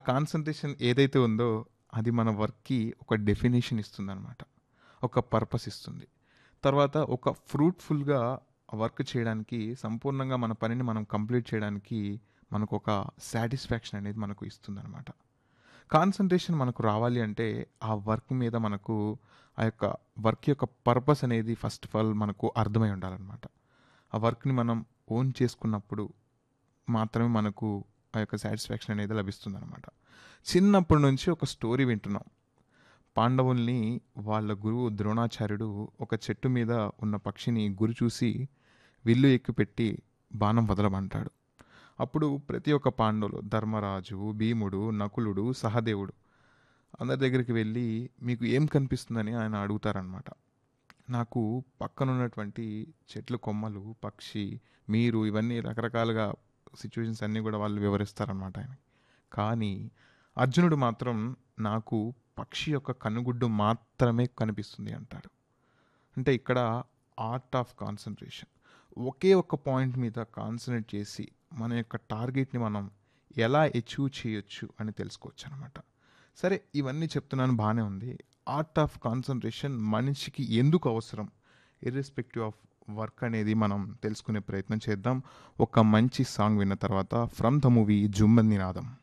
Concentration ఏదైతే ఉందో అది మన వర్క్‌కి ఒక డెఫినిషన్ ఇస్తుందనమాట. ఒక పర్పస్ ఇస్తుంది. తర్వాత ఒక ఫ్రూట్‌ఫుల్‌గా వర్క్ చేయడానికి సంపూర్ణంగా మన పనిని మనం కంప్లీట్ చేయడానికి మనకొక సాటిస్ఫాక్షన్ అనేది మనకు ఇస్తుందనమాట. కాన్సంట్రేషన్ మనకు రావాలి అంటే ఆ వర్క్ మీద మనకు ఆ యొక్క వర్క్ యొక్క పర్పస్ అనేది ఫస్ట్ ఆఫ్ ఆల్ మనకు అర్థమై ఉండాలనమాట. ఆ వర్క్‌ని మనం ఓన్ చేసుకున్నప్పుడు మాత్రమే మనకు ఆ యొక్క సాటిస్ఫాక్షన్ అనేది లభిస్తుందనమాట. చిన్నప్పటి నుంచి ఒక స్టోరీ వింటున్నాం. పాండవుల్ని వాళ్ళ గురువు ద్రోణాచార్యుడు ఒక చెట్టు మీద ఉన్న పక్షిని గురి చూసి విల్లు ఎక్కుపెట్టి బాణం వదలమంటాడు. అప్పుడు ప్రతి ఒక్క పాండవులు ధర్మరాజు, భీముడు, నకులుడు, సహదేవుడు అందరి దగ్గరికి వెళ్ళి మీకు ఏం కనిపిస్తుందని ఆయన అడుగుతారనమాట. నాకు పక్కనున్నటువంటి చెట్లు కొమ్మలు, పక్షి, మీరు ఇవన్నీ రకరకాలుగా సిట్యుయేషన్స్ అన్నీ కూడా వాళ్ళు వివరిస్తారనమాట ఆయనకి. కానీ అర్జునుడు మాత్రం నాకు పక్షి యొక్క కనుగుడ్డు మాత్రమే కనిపిస్తుంది అంటాడు. అంటే ఇక్కడ ఆర్ట్ ఆఫ్ కాన్సంట్రేషన్. ఒకే ఒక్క పాయింట్ మీద కాన్సంట్రేట్ చేసి మన యొక్క టార్గెట్‌ని మనం ఎలా అచీవ్ చేయొచ్చు అని తెలుసుకోవచ్చనమాట. సరే ఇవన్నీ చెప్తున్నాను బానే ఉంది. ఆర్ట్ ఆఫ్ కాన్సంట్రేషన్ మనిషికి ఎందుకు అవసరం? ఇర్రెస్పెక్టివ్ ఆఫ్ వర్క్ అనేది మనం తెలుసుకునే ప్రయత్నం చేద్దాం. ఒక మంచి సాంగ్ విన్న తర్వాత ఫ్రమ్ ద మూవీ 'జుమ్మంది నాదం'.